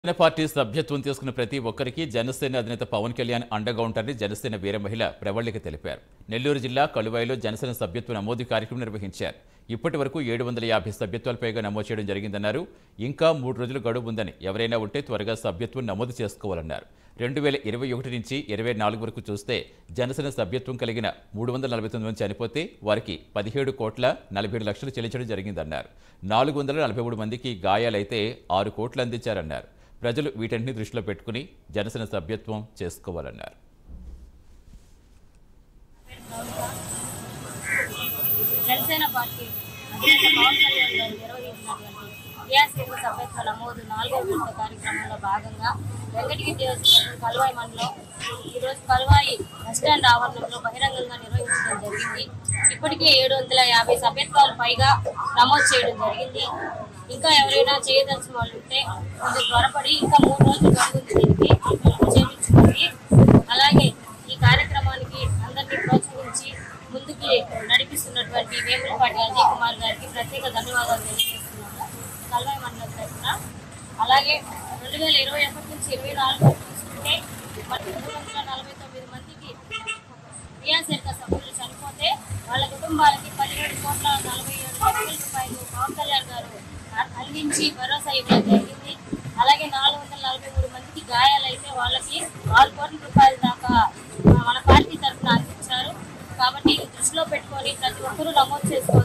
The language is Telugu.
జనసేన పార్టీ సభ్యత్వం తీసుకున్న ప్రతి ఒక్కరికి జనసేన అధినేత పవన్ కళ్యాణ్ అండగా ఉంటారని జనసేన వీర మహిళ ప్రవళిక తెలిపారు నెల్లూరు జిల్లా కలువాయిలో జనసేన సభ్యత్వ నమోదు కార్యక్రమం నిర్వహించారు ఇప్పటి వరకు ఏడు వందల యాభై సభ్యత్వాల పైగా నమోదు చేయడం జరిగిందన్నారు ఇంకా మూడు రోజులు గడువు ఉందని ఎవరైనా ఉంటే త్వరగా సభ్యత్వం నమోదు చేసుకోవాలన్నారు రెండు వేల ఇరవై ఒకటి నుంచి ఇరవై నాలుగు వరకు చూస్తే జనసేన సభ్యత్వం కలిగిన మూడు వందల నలభై తొమ్మిది మంది చనిపోతే వారికి పదిహేడు కోట్ల నలభై ఏడు లక్షలు చెల్లించడం జరిగిందన్నారు నాలుగు వందల నలభై మూడు మందికి గాయాలైతే ఆరు కోట్లు అందించారన్నారు ప్రజలు వీటన్నిటిని దృష్టిలో పెట్టుకుని జనసేన సభ్యత్వం చేసుకోవాలన్నారు జనసేన పార్టీ అధినేత పవన్ కళ్యాణ్ గారు నిర్వహించినటువంటి టీఆర్సీపీ సభ్యత్వ నమోదు నాలుగో విడత కార్యక్రమంలో భాగంగా వెంకటగిరి నియోజకవర్గం కల్వాయి మండలం ఈరోజు కల్వాయి బస్టాండ్ ఆవరణంలో బహిరంగంగా నిర్వహించడం జరిగింది ఇప్పటికే ఏడు వందల యాభై సభ్యత్వాలు పైగా నమోదు చేయడం జరిగింది ఇంకా ఎవరైనా చేయదలసిన వాళ్ళు ఉంటే కొంచెం త్వరపడి ఇంకా మూడు రోజులు గడువుంది దీనికి చేయించుకోండి అలాగే ఈ కార్యక్రమానికి అందరినీ ప్రోత్సహించి ముందుకి నడిపిస్తున్నటువంటి వేములపాటి అజయ్ కుమార్ గారికి ప్రత్యేక ధన్యవాదాలు తెలియజేస్తున్నాను కల్వాయి మండలం తరఫున అలాగే రెండు వేల ఇరవై ఒకటి నుంచి ఇరవై నాలుగు వరకు చూసుకుంటే మరి మూడు వందల నలభై తొమ్మిది మందికి క్రియాశీలక సభ్యులు చనిపోతే వాళ్ళ కుటుంబాలకి పదిహేడు కోట్ల నలభై ఏడు లక్షల రూపాయలు పవన్ కళ్యాణ్ గారు అందించి భరోసా ఇవ్వడం జరిగింది అలాగే నాలుగు వందల నలభై మూడు మందికి గాయాలైతే వాళ్ళకి ఆరు కోట్ల రూపాయల దాకా ఆ, మన పార్టీ తరఫున అందించారు కాబట్టి ఇది దృష్టిలో పెట్టుకొని ప్రతి ఒక్కరూ నమోదు చేసుకోండి